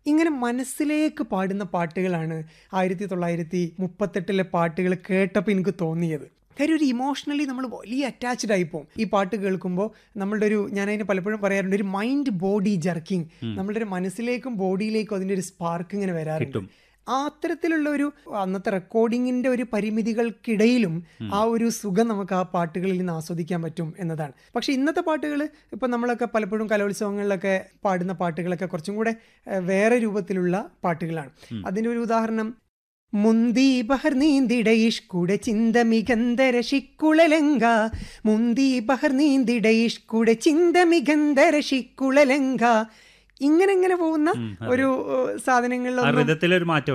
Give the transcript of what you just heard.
ഇങ്ങനെ മനസ്സിലേക്ക് പാടുന്ന പാട്ടുകളാണ് ആയിരത്തി തൊള്ളായിരത്തി മുപ്പത്തെട്ടിലെ പാട്ടുകൾ കേട്ടപ്പോൾ എനിക്ക് തോന്നിയത് കാര്യം ഒരു ഇമോഷണലി നമ്മൾ വലിയ അറ്റാച്ച്ഡ് ആയിപ്പോവും ഈ പാട്ട് കേൾക്കുമ്പോൾ നമ്മളുടെ ഒരു ഞാൻ അതിന് പലപ്പോഴും പറയാറുണ്ട് ഒരു മൈൻഡ് ബോഡി ജർക്കിംഗ് നമ്മളുടെ ഒരു മനസ്സിലേക്കും ബോഡിയിലേക്കും അതിൻ്റെ ഒരു സ്പാർക്ക് ഇങ്ങനെ വരാറുണ്ട് കിട്ടും. ആ അത്തരത്തിലുള്ള ഒരു അന്നത്തെ റെക്കോർഡിങ്ങിന്റെ ഒരു പരിമിതികൾക്കിടയിലും ആ ഒരു സുഖം നമുക്ക് ആ പാട്ടുകളിൽ നിന്ന് ആസ്വദിക്കാൻ പറ്റും എന്നതാണ് പക്ഷെ ഇന്നത്തെ പാട്ടുകൾ ഇപ്പം നമ്മളൊക്കെ പലപ്പോഴും കലോത്സവങ്ങളിലൊക്കെ പാടുന്ന പാട്ടുകളൊക്കെ കുറച്ചും കൂടെ ഏഹ്, വേറെ രൂപത്തിലുള്ള പാട്ടുകളാണ് അതിൻ്റെ ഒരു ഉദാഹരണം മുന്തി ബഹർ നീന്തിട ഇഷ്കുടെ ചിന്ത മികന്തര ശിക്കുളലങ്ക മുന്തി ബഹർ നീന്തിട ഇഷ്കുടെ ചിന്ത മികന്തര ശിക്കുളലങ്ക ഇങ്ങനെ ഇങ്ങനെ പോകുന്ന ഒരു ഏഹ്, ആ സാധനങ്ങളിലൊന്നും രഥത്തിലൊരു മാറ്റം